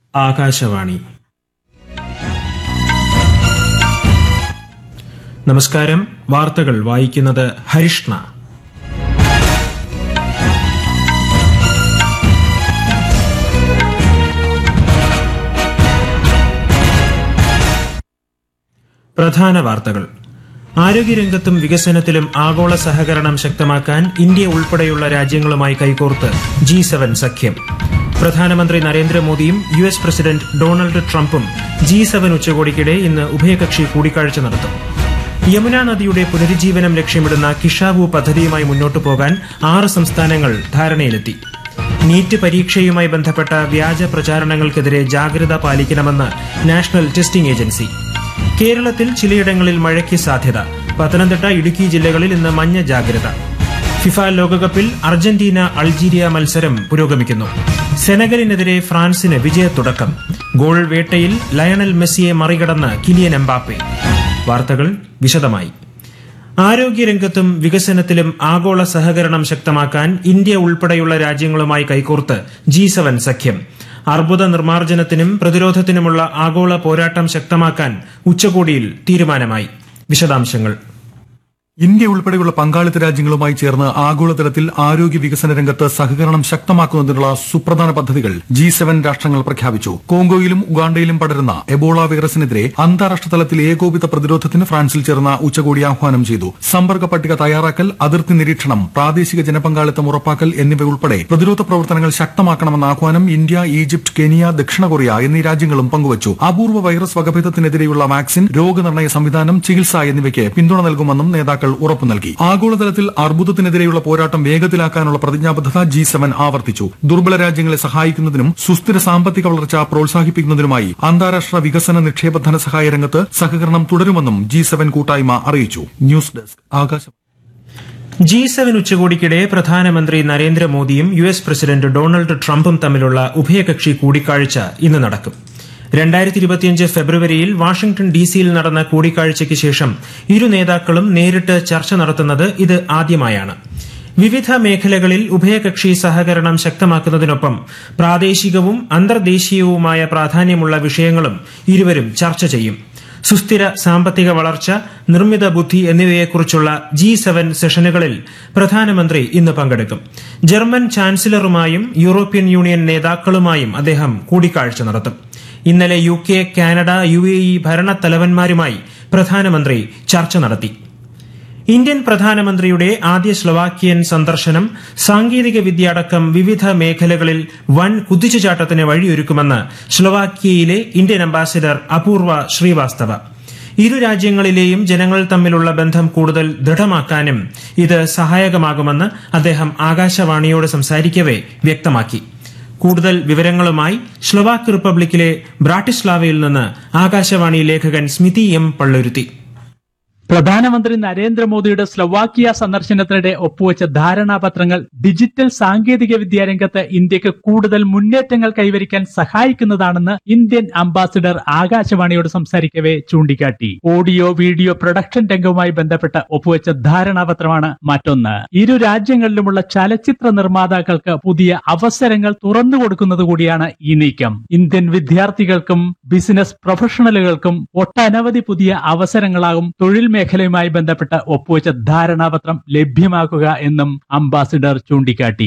ആകാശവാണി നമസ്കാരം വാർത്തകൾ വായിക്കുന്നത് ഹരിഷ്ണ പ്രധാന വാർത്തകൾ ആരോഗ്യരംഗത്തും വികസനത്തിലും ആഗോള സഹകരണം ശക്തമാക്കാൻ ഇന്ത്യ ഉൾപ്പെടെയുള്ള രാജ്യങ്ങളുമായി കൈകോർത്ത് ജി സെവൻ സഖ്യം പ്രധാനമന്ത്രി നരേന്ദ്രമോദിയും യു എസ് പ്രസിഡന്റ് ഡൊണാൾഡ് ട്രംപും ജി സെവൻ ഉച്ചകോടിക്കിടെ ഇന്ന് ഉഭയകക്ഷി കൂടിക്കാഴ്ച നടത്തും യമുന നദിയുടെ പുനരുജ്ജീവനം ലക്ഷ്യമിടുന്ന കിഷാവു പദ്ധതിയുമായി മുന്നോട്ടു പോകാൻ ആറ് സംസ്ഥാനങ്ങൾ ധാരണയിലെത്തി നീറ്റ് പരീക്ഷയുമായി ബന്ധപ്പെട്ട വ്യാജ പ്രചാരണങ്ങൾക്കെതിരെ ജാഗ്രത പാലിക്കണമെന്ന് നാഷണൽ ടെസ്റ്റിംഗ് ഏജൻസി കേരളത്തിൽ ചിലയിടങ്ങളിൽ മഴയ്ക്ക് സാധ്യത പത്തനംതിട്ട ഇടുക്കി ജില്ലകളിൽ ഇന്ന് മഞ്ഞ ജാഗ്രത ഫിഫ ലോകകപ്പിൽ അർജന്റീന അൾജീരിയ മത്സരം പുരോഗമിക്കുന്നു സെനഗലിനെതിരെ ഫ്രാൻസിന് വിജയത്തുടക്കം ഗോൾ വേട്ടയിൽ ലയണൽ മെസ്സിയെ മറികടന്ന് കിലിയൻ എംബാപ്പെ വാർത്തകൾ വിശദമായി ആരോഗ്യരംഗത്തും വികസനത്തിലും ആഗോള സഹകരണം ശക്തമാക്കാൻ ഇന്ത്യ ഉൾപ്പെടെയുള്ള രാജ്യങ്ങളുമായി കൈകോർത്ത് ജി സെവൻ സഖ്യം അർബുദ നിർമ്മാർജ്ജനത്തിനും പ്രതിരോധത്തിനുമുള്ള ആഗോള പോരാട്ടം ശക്തമാക്കാൻ ഉച്ചകോടിയിൽ തീരുമാനമായി വിശദാംശങ്ങൾ ഇന്ത്യ ഉൾപ്പെടെയുള്ള പങ്കാളിത്ത രാജ്യങ്ങളുമായി ചേർന്ന് ആഗോളതലത്തിൽ ആരോഗ്യ വികസന രംഗത്ത് സഹകരണം ശക്തമാക്കുന്നതിനുള്ള സുപ്രധാന പദ്ധതികൾ ജി സെവൻ രാഷ്ട്രങ്ങൾ പ്രഖ്യാപിച്ചു കോങ്കോയിലും ഉഗാണ്ടയിലും പടരുന്ന എബോള വൈറസിനെതിരെ അന്താരാഷ്ട്ര തലത്തിൽ ഏകോപിത പ്രതിരോധത്തിന് ഫ്രാൻസിൽ ചേർന്ന ഉച്ചകോടി ആഹ്വാനം ചെയ്തു സമ്പർക്ക പട്ടിക തയ്യാറാക്കൽ അതിർത്തി നിരീക്ഷണം പ്രാദേശിക ജനപങ്കാളിത്തം ഉറപ്പാക്കൽ എന്നിവയുൾപ്പെടെ പ്രതിരോധ പ്രവർത്തനങ്ങൾ ശക്തമാക്കണമെന്ന ആഹ്വാനം ഇന്ത്യ ഈജിപ്ത് കെനിയ ദക്ഷിണ കൊറിയ എന്നീ രാജ്യങ്ങളും പങ്കുവച്ചു അപൂർവ വൈറസ് വകഭേദത്തിനെതിരെയുള്ള വാക്സിൻ രോഗനിർണയ സംവിധാനം ചികിത്സ എന്നിവയ്ക്ക് പിന്തുണ നൽകുമെന്നും നേതാക്കൾ ഉറപ്പു നൽകി ആഗോളതലത്തിൽ അർബുദത്തിനെതിരെയുള്ള പോരാട്ടം വേഗത്തിലാക്കാനുള്ള പ്രതിജ്ഞാബദ്ധത ജി സെവൻ ആവർത്തിച്ചു ദുർബല രാജ്യങ്ങളെ സഹായിക്കുന്നതിനും സുസ്ഥിര സാമ്പത്തിക വളർച്ച പ്രോത്സാഹിപ്പിക്കുന്നതിനുമായി അന്താരാഷ്ട്ര വികസന നിക്ഷേപ ധനസഹായ രംഗത്ത് സഹകരണം തുടരുമെന്നും ജി സെവൻ കൂട്ടായ്മ അറിയിച്ചു ന്യൂസ് ഡെസ്ക് ആകാശം ജി സെവൻ ഉച്ചകോടിക്കിടെ പ്രധാനമന്ത്രി നരേന്ദ്രമോദിയും യു എസ് പ്രസിഡന്റ് ഡൊണാൾഡ് ട്രംപും തമ്മിലുള്ള ഉഭയകക്ഷി കൂടിക്കാഴ്ച ഇന്ന് നടക്കും രണ്ടായിരത്തി ഇരുപത്തിയഞ്ച് ഫെബ്രുവരിയിൽ വാഷിംഗ്ടൺ ഡി സിയിൽ നടന്ന കൂടിക്കാഴ്ചയ്ക്ക് ശേഷം ഇരു നേതാക്കളും നേരിട്ട് ചർച്ച നടത്തുന്നത് ഇത് ആദ്യമായാണ് വിവിധ മേഖലകളിൽ ഉഭയകക്ഷി സഹകരണം ശക്തമാക്കുന്നതിനൊപ്പം പ്രാദേശികവും അന്തർദേശീയവുമായ പ്രാധാന്യമുള്ള വിഷയങ്ങളും ഇരുവരും ചർച്ച ചെയ്യും സുസ്ഥിര സാമ്പത്തിക വളർച്ച നിർമ്മിത ബുദ്ധി എന്നിവയെക്കുറിച്ചുള്ള ജി സെവൻ സെഷനുകളിൽ പ്രധാനമന്ത്രി ഇന്ന് പങ്കെടുക്കും ജർമ്മൻ ചാൻസലറുമായും യൂറോപ്യൻ യൂണിയൻ നേതാക്കളുമായും അദ്ദേഹം കൂടിക്കാഴ്ച നടത്തും ഇന്നലെ U K Canada U A E ഭരണത്തലവന്മാരുമായി പ്രധാനമന്ത്രി ചർച്ച നടത്തി ഇന്ത്യൻ പ്രധാനമന്ത്രിയുടെ ആദ്യ സ്ലൊവാക്യൻ സന്ദർശനം സാങ്കേതിക വിദ്യ അടക്കം വിവിധ മേഖലകളിൽ വൻ കുതിച്ചുചാട്ടത്തിന് വഴിയൊരുക്കുമെന്ന് സ്ലൊവാക്യയിലെ ഇന്ത്യൻ അംബാസിഡർ അപൂർവ ശ്രീവാസ്തവ ഇരു രാജ്യങ്ങളിലെയും ജനങ്ങൾ തമ്മിലുള്ള ബന്ധം കൂടുതൽ ദൃഢമാക്കാനും ഇത് സഹായകമാകുമെന്ന് അദ്ദേഹം ആകാശവാണിയോട് സംസാരിക്കവെ വ്യക്തമാക്കി കൂടുതൽ വിവരങ്ങളുമായി സ്ലൊവാക്ക് റിപ്പബ്ലിക്കിലെ ബ്രാട്ടിസ്ലാവയിൽ നിന്ന് ആകാശവാണി ലേഖകൻ സ്മിതി എം പള്ളുരുത്തി പ്രധാനമന്ത്രി നരേന്ദ്രമോദിയുടെ സ്ലൊവാക്കിയ സന്ദർശനത്തിനിടെ ഒപ്പുവെച്ച ധാരണാപത്രങ്ങൾ ഡിജിറ്റൽ സാങ്കേതിക വിദ്യാ രംഗത്ത് ഇന്ത്യക്ക് കൂടുതൽ മുന്നേറ്റങ്ങൾ കൈവരിക്കാൻ സഹായിക്കുന്നതാണെന്ന് ഇന്ത്യൻ അംബാസിഡർ ആകാശവാണിയോട് സംസാരിക്കവെ ചൂണ്ടിക്കാട്ടി ഓഡിയോ വീഡിയോ പ്രൊഡക്ഷൻ രംഗവുമായി ബന്ധപ്പെട്ട് ഒപ്പുവെച്ച ധാരണാപത്രമാണ് മറ്റൊന്ന് ഇരു രാജ്യങ്ങളിലുമുള്ള ചലച്ചിത്ര നിർമ്മാതാക്കൾക്ക് പുതിയ അവസരങ്ങൾ തുറന്നു കൊടുക്കുന്നത് കൂടിയാണ് ഈ നീക്കം ഇന്ത്യൻ വിദ്യാർത്ഥികൾക്കും ബിസിനസ് പ്രൊഫഷണലുകൾക്കും ഒട്ടനവധി പുതിയ അവസരങ്ങളാകും തൊഴിൽ മേഖലയുമായി ബന്ധപ്പെട്ട് ഒപ്പുവെച്ച ധാരണാപത്രം ലഭ്യമാക്കുക എന്നും അംബാസിഡർ ചൂണ്ടിക്കാട്ടി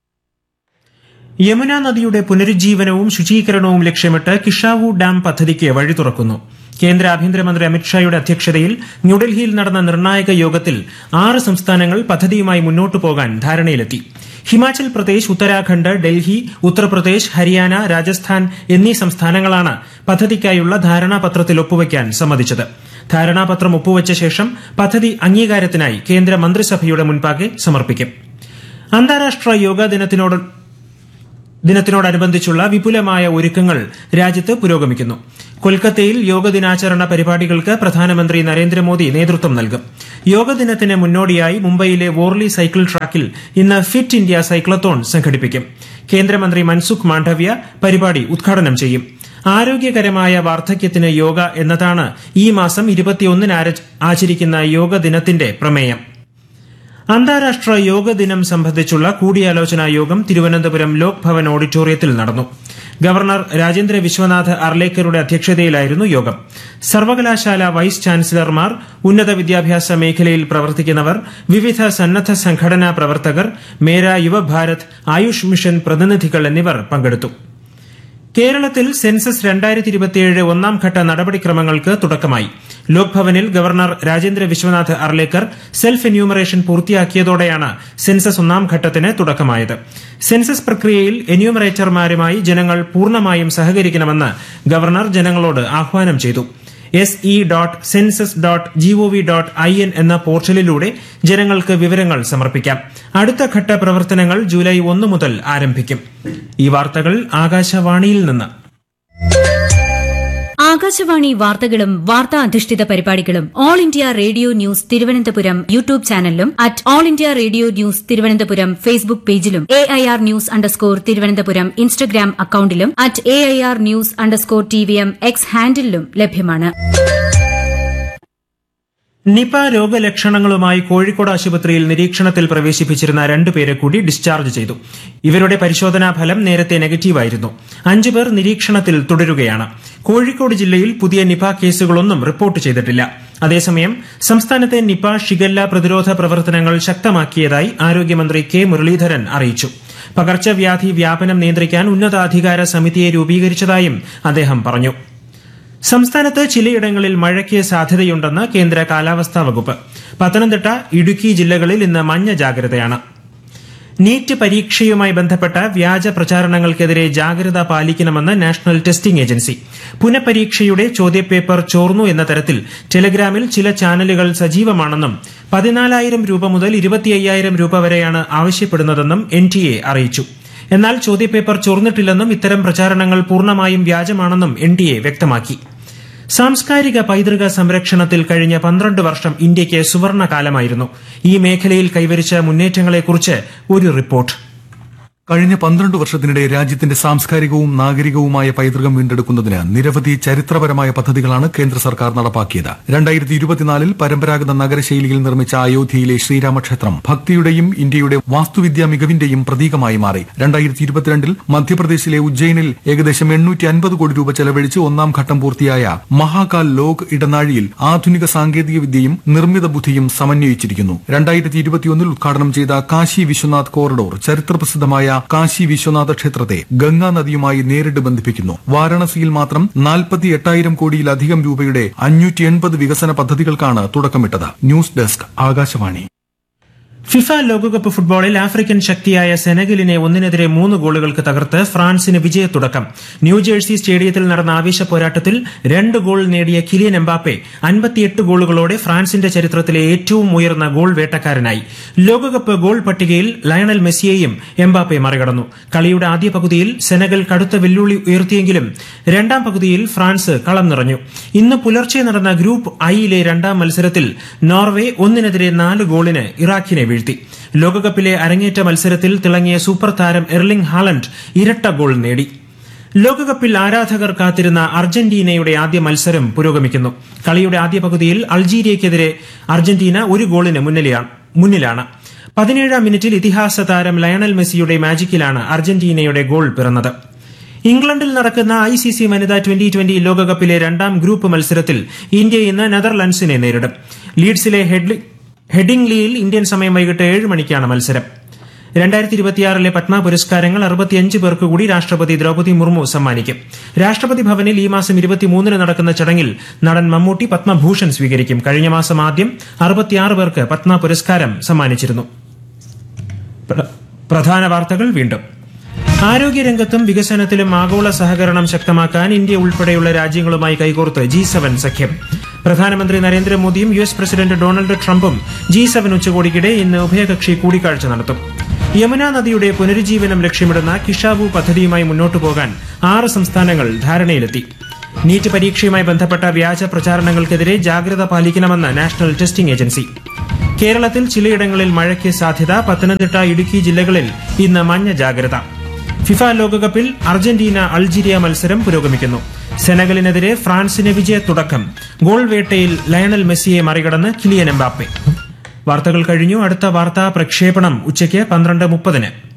യമുന നദിയുടെ പുനരുജ്ജീവനവും ശുചീകരണവും ലക്ഷ്യമിട്ട് കിഷാവു ഡാം പദ്ധതിക്ക് വഴി തുറക്കുന്നു കേന്ദ്ര ആഭ്യന്തരമന്ത്രി അമിത്ഷായുടെ അധ്യക്ഷതയിൽ ന്യൂഡൽഹിയിൽ നടന്ന നിർണായക യോഗത്തിൽ ആറ് സംസ്ഥാനങ്ങൾ പദ്ധതിയുമായി മുന്നോട്ടു പോകാൻ ധാരണയിലെത്തി ഹിമാചൽ പ്രദേശ് ഉത്തരാഖണ്ഡ് ഡൽഹി ഉത്തർപ്രദേശ് ഹരിയാന രാജസ്ഥാൻ എന്നീ സംസ്ഥാനങ്ങളാണ് പദ്ധതിക്കായുള്ള ധാരണാപത്രത്തിൽ ഒപ്പുവയ്ക്കാൻ സമ്മതിച്ചത് ധാരണാപത്രം ഒപ്പുവച്ച ശേഷം പദ്ധതി അംഗീകാരത്തിനായി കേന്ദ്ര മന്ത്രിസഭയുടെ മുൻപാകെ സമർപ്പിക്കും അന്താരാഷ്ട്ര യോഗാ ദിനത്തിനോട് ദിനത്തിനോടനുബന്ധിച്ചുള്ള വിപുലമായ ഒരുക്കങ്ങൾ രാജ്യത്ത് പുരോഗമിക്കുന്നു കൊൽക്കത്തയിൽ യോഗ ദിനാചരണ പരിപാടികൾക്ക് പ്രധാനമന്ത്രി നരേന്ദ്രമോദി നേതൃത്വം നൽകും യോഗ ദിനത്തിന് മുന്നോടിയായി മുംബൈയിലെ വോർലി സൈക്കിൾ ട്രാക്കിൽ ഇന്ന് ഫിറ്റ് ഇന്ത്യ സൈക്ലത്തോൺ സംഘടിപ്പിക്കും കേന്ദ്രമന്ത്രി മൻസുഖ് മാണ്ഡവ്യ പരിപാടി ഉദ്ഘാടനം ചെയ്യും ആരോഗ്യകരമായ വാർദ്ധക്യത്തിന് യോഗ എന്നതാണ് ഈ മാസം ഇരുപത്തിയൊന്നിന് ആര- ആചരിക്കുന്ന യോഗ ദിനത്തിന്റെ പ്രമേയം അന്താരാഷ്ട്ര യോഗ ദിനം സംബന്ധിച്ചുള്ള കൂടിയാലോചനാ യോഗം തിരുവനന്തപുരം ലോക് ഭവൻ ഓഡിറ്റോറിയത്തിൽ നടന്നു ഗവർണർ രാജേന്ദ്ര വിശ്വനാഥ് അർലേക്കറുടെ അധ്യക്ഷതയിലായിരുന്നു യോഗം സർവകലാശാല വൈസ് ചാൻസലർമാർ ഉന്നത വിദ്യാഭ്യാസ മേഖലയിൽ പ്രവർത്തിക്കുന്നവർ വിവിധ സന്നദ്ധ സംഘടനാ പ്രവർത്തകർ മേര യുവഭാരത് ആയുഷ് മിഷൻ പ്രതിനിധികൾ എന്നിവർ പങ്കെടുത്തു കേരളത്തിൽ സെൻസസ് രണ്ടായിരത്തി ഇരുപത്തിയേഴ് ഒന്നാം ഘട്ട നടപടിക്രമങ്ങൾക്ക് തുടക്കമായി ലോക്ഭവനിൽ governor Rajendra Vishwanath Arlekar self enumeration പൂർത്തിയാക്കിയതോടെയാണ് സെൻസസ് ഒന്നാം ഘട്ടത്തിന് തുടക്കമായത് സെൻസസ് പ്രക്രിയയിൽ എന്യൂമറേറ്റർമാരുമായി ജനങ്ങൾ പൂർണ്ണമായും സഹകരിക്കണമെന്ന് ഗവർണർ ജനങ്ങളോട് ആഹ്വാനം ചെയ്തു S E dot census dot G O V dot I N എന്ന പോർട്ടലിലൂടെ ജനങ്ങൾക്ക് വിവരങ്ങൾ സമർപ്പിക്കാം അടുത്ത ഘട്ട പ്രവർത്തനങ്ങൾ ജൂലൈ ഒന്ന് മുതൽ ആരംഭിക്കും ഈ വാർത്തകൾ ആകാശവാണിയിൽ നിന്ന് ആകാശവാണി വാർത്തകളും വാർത്താ അധിഷ്ഠിത പരിപാടികളും All India Radio News Thiruvananthapuram YouTube ചാനലിലും at All India Radio News Thiruvananthapuram Facebook പേജിലും A I R news underscore Thiruvananthapuram Instagram അക്കൌണ്ടിലും at A I R news underscore T V M X ഹാൻഡിലും ലഭ്യമാണ് നിപ രോഗലക്ഷണങ്ങളുമായി കോഴിക്കോട് ആശുപത്രിയിൽ നിരീക്ഷണത്തിൽ പ്രവേശിപ്പിച്ചിരുന്ന രണ്ടുപേരെ കൂടി ഡിസ്ചാർജ് ചെയ്തു ഇവരുടെ പരിശോധനാ ഫലം നേരത്തെ നെഗറ്റീവായിരുന്നു അഞ്ചുപേർ നിരീക്ഷണത്തിൽ തുടരുകയാണ് കോഴിക്കോട് ജില്ലയിൽ പുതിയ നിപ കേസുകളൊന്നും റിപ്പോർട്ട് ചെയ്തിട്ടില്ല അതേസമയം സംസ്ഥാനത്തെ നിപ ഷിഗല്ല പ്രതിരോധ പ്രവർത്തനങ്ങൾ ശക്തമാക്കിയതായി ആരോഗ്യമന്ത്രി കെ മുരളീധരൻ അറിയിച്ചു പകർച്ചവ്യാധി വ്യാപനം നിയന്ത്രിക്കാൻ ഉന്നതാധികാര സമിതിയെ രൂപീകരിച്ചതായും അദ്ദേഹം പറഞ്ഞു സംസ്ഥാനത്ത് ചിലയിടങ്ങളിൽ മഴയ്ക്ക് സാധ്യതയുണ്ടെന്ന് കേന്ദ്ര കാലാവസ്ഥാ വകുപ്പ് പത്തനംതിട്ട ഇടുക്കി ജില്ലകളിൽ ഇന്ന് മഞ്ഞ ജാഗ്രതയാണ് നീറ്റ് പരീക്ഷയുമായി ബന്ധപ്പെട്ട വ്യാജ പ്രചാരണങ്ങൾക്കെതിരെ ജാഗ്രത പാലിക്കണമെന്ന് നാഷണൽ ടെസ്റ്റിംഗ് ഏജൻസി പുനഃപരീക്ഷയുടെ ചോദ്യപേപ്പർ ചോർന്നു എന്ന തരത്തിൽ ടെലഗ്രാമിൽ ചില ചാനലുകൾ സജീവമാണെന്നും പതിനാലായിരം രൂപ മുതൽ ഇരുപത്തി അയ്യായിരം രൂപ വരെയാണ് ആവശ്യപ്പെടുന്നതെന്നും എൻ ടി എ അറിയിച്ചു എന്നാൽ ചോദ്യപേപ്പർ ചോർന്നിട്ടില്ലെന്നും ഇത്തരം പ്രചാരണങ്ങൾ പൂർണ്ണമായും വ്യാജമാണെന്നും എൻ ഡി എ വ്യക്തമാക്കി സാംസ്കാരിക പൈതൃക സംരക്ഷണത്തിൽ കഴിഞ്ഞ പന്ത്രണ്ട് വർഷം ഇന്ത്യയ്ക്ക് സുവർണ കാലമായിരുന്നു ഈ മേഖലയിൽ കൈവരിച്ച മുന്നേറ്റങ്ങളെക്കുറിച്ച് ഒരു റിപ്പോർട്ട് കഴിഞ്ഞ പന്ത്രണ്ട് വർഷത്തിനിടെ രാജ്യത്തിന്റെ സാംസ്കാരികവും നാഗരികവുമായ പൈതൃകം വീണ്ടെടുക്കുന്നതിന് നിരവധി ചരിത്രപരമായ പദ്ധതികളാണ് കേന്ദ്ര സർക്കാർ നടപ്പാക്കിയത് രണ്ടായിരത്തി ഇരുപത്തിനാലിൽ പരമ്പരാഗത നഗരശൈലിയിൽ നിർമ്മിച്ച അയോധ്യയിലെ ശ്രീരാമക്ഷേത്രം ഭക്തിയുടെയും ഇന്ത്യയുടെ വാസ്തുവിദ്യാ മികവിന്റെയും പ്രതീകമായി മാറി രണ്ടായിരത്തി ഇരുപത്തിരണ്ടിൽ മധ്യപ്രദേശിലെ ഉജ്ജയിനിൽ ഏകദേശം എണ്ണൂറ്റി അൻപത് കോടി രൂപ ചെലവഴിച്ച് ഒന്നാം ഘട്ടം പൂർത്തിയായ മഹാകാൽ ലോക് ഇടനാഴിയിൽ ആധുനിക സാങ്കേതിക വിദ്യയും നിർമ്മിത ബുദ്ധിയും സമന്വയിച്ചിരിക്കുന്നു രണ്ടായിരത്തി ഇരുപത്തിയൊന്നിൽ ഉദ്ഘാടനം ചെയ്ത കാശി വിശ്വനാഥ് കോറിഡോർ ചരിത്രപ്രസിദ്ധമായ കാശി വിശ്വനാഥ ക്ഷേത്രത്തെ ഗംഗാ നദിയുമായി നേരിട്ട് ബന്ധിപ്പിക്കുന്നു വാരാണസിയിൽ മാത്രം നാൽപ്പത്തി എട്ടായിരം കോടിയിലധികം രൂപയുടെ അഞ്ഞൂറ്റി എൺപത് വികസന പദ്ധതികൾക്കാണ് തുടക്കമിട്ടത് ന്യൂസ് ഡെസ്ക് ആകാശവാണി ഫിഫ ലോകകപ്പ് ഫുട്ബോളിൽ ആഫ്രിക്കൻ ശക്തിയായ സെനഗലിനെ ഒന്നിനെതിരെ മൂന്ന് ഗോളുകൾക്ക് തകർത്ത് ഫ്രാൻസിന് വിജയത്തുടക്കം ന്യൂജേഴ്സി സ്റ്റേഡിയത്തിൽ നടന്ന ആവേശ പോരാട്ടത്തിൽ രണ്ട് ഗോൾ നേടിയ കിലിയൻ എംബാപ്പെ അൻപത്തിയെട്ട് ഗോളുകളോടെ ഫ്രാൻസിന്റെ ചരിത്രത്തിലെ ഏറ്റവും ഉയർന്ന ഗോൾ വേട്ടക്കാരനായി ലോകകപ്പ് ഗോൾ പട്ടികയിൽ ലയണൽ മെസ്സിയെയും എംബാപ്പെ മറികടന്നു കളിയുടെ ആദ്യ പകുതിയിൽ സെനഗൽ കടുത്ത വെല്ലുവിളി ഉയർത്തിയെങ്കിലും രണ്ടാം പകുതിയിൽ ഫ്രാൻസ് കളം നിറഞ്ഞു ഇന്ന് പുലർച്ചെ നടന്ന ഗ്രൂപ്പ് ഐയിലെ രണ്ടാം മത്സരത്തിൽ നോർവേ ഒന്നിനെതിരെ നാല് ഗോളിന് ഇറാഖിനെ വീഴ്ത്തി ലോകകപ്പിലെ അരങ്ങേറ്റ മത്സരത്തിൽ തിളങ്ങിയ സൂപ്പർ താരം എർലിംഗ് ഹാലൻഡ് ഇരട്ട ഗോൾ നേടി ലോകകപ്പിൽ ആരാധകർ കാത്തിരുന്ന അർജന്റീനയുടെ ആദ്യ മത്സരം പുരോഗമിക്കുന്നു കളിയുടെ ആദ്യ പകുതിയിൽ അൾജീരിയയ്ക്കെതിരെ അർജന്റീന ഒരു ഗോളിന് മുന്നിലെയാണ് മുന്നിലാണ് പതിനേഴാം മിനിറ്റിൽ ഇതിഹാസ താരം ലയണൽ മെസ്സിയുടെ മാജിക്കിലാണ് അർജന്റീനയുടെ ഗോൾ പിറന്നത് ഇംഗ്ലണ്ടിൽ നടക്കുന്ന ഐ സി സി വനിതാ ട്വന്റി ട്വന്റി ലോകകപ്പിലെ രണ്ടാം ഗ്രൂപ്പ് മത്സരത്തിൽ ഇന്ത്യ ഇന്ന് നെതർലൻഡ്സിനെ നേരിടും ലീഡ്സിലെ ഹെഡ്ലി ഹെഡിംഗ്ലിയിൽ ഇന്ത്യൻ സമയം വൈകിട്ട് ഏഴ് മണിക്കാണ് മത്സരം രണ്ടായിരത്തി ഇരുപത്തിയാറിലെ പത്മ പുരസ്കാരങ്ങൾ അറുപത്തിയഞ്ച് പേർക്ക് കൂടി രാഷ്ട്രപതി ദ്രൗപദി മുർമു സമ്മാനിക്കും രാഷ്ട്രപതി ഭവനിൽ ഈ മാസം ഇരുപത്തിമൂന്നിന് നടക്കുന്ന ചടങ്ങിൽ നടൻ മമ്മൂട്ടി പത്മഭൂഷൺ സ്വീകരിക്കും കഴിഞ്ഞ മാസം ആദ്യം അറുപത്തിയാറ് പേർക്ക് പത്മ പുരസ്കാരം സമ്മാനിച്ചിരുന്നു പ്ര- പ്രധാന വാർത്തകൾ വീണ്ടും ആരോഗ്യരംഗത്തും വികസനത്തിലും ആഗോള സഹകരണം ശക്തമാക്കാൻ ഇന്ത്യ ഉൾപ്പെടെയുള്ള രാജ്യങ്ങളുമായി കൈകോർത്ത് ജി സെവൻ സഖ്യം പ്രധാനമന്ത്രി നരേന്ദ്രമോദിയും യു എസ് പ്രസിഡന്റ് ഡൊണാൾഡ് ട്രംപും ജി സെവൻ ഉച്ചകോടിക്കിടെ ഇന്ന് ഉഭയകക്ഷി കൂടിക്കാഴ്ച നടത്തും യമുന നദിയുടെ പുനരുജ്ജീവനം ലക്ഷ്യമിടുന്ന കിഷാവു പദ്ധതിയുമായി മുന്നോട്ടു പോകാൻ ആറ് സംസ്ഥാനങ്ങൾ ധാരണയിലെത്തി നീറ്റ് പരീക്ഷയുമായി ബന്ധപ്പെട്ട വ്യാജ പ്രചാരണങ്ങൾക്കെതിരെ ജാഗ്രത പാലിക്കണമെന്ന് നാഷണൽ ടെസ്റ്റിംഗ് ഏജൻസി കേരളത്തിൽ ചിലയിടങ്ങളിൽ മഴയ്ക്ക് സാധ്യത പത്തനംതിട്ട ഇടുക്കി ജില്ലകളിൽ ഇന്ന് മഞ്ഞ ജാഗ്രത ഫിഫ ലോകകപ്പിൽ അർജന്റീന അൾജീരിയ മത്സരം പുരോഗമിക്കുന്നു സെനഗലിനെതിരെ ഫ്രാൻസിന് വിജയ തുടക്കം ഗോൾ വേട്ടയിൽ ലയണൽ മെസ്സിയെ മറികടന്ന് കിലിയൻ എംബാപ്പെ വാർത്തകൾ കഴിഞ്ഞു അടുത്ത വാർത്താ പ്രക്ഷേപണം ഉച്ചയ്ക്ക് പന്ത്രണ്ട് മുപ്പതിന്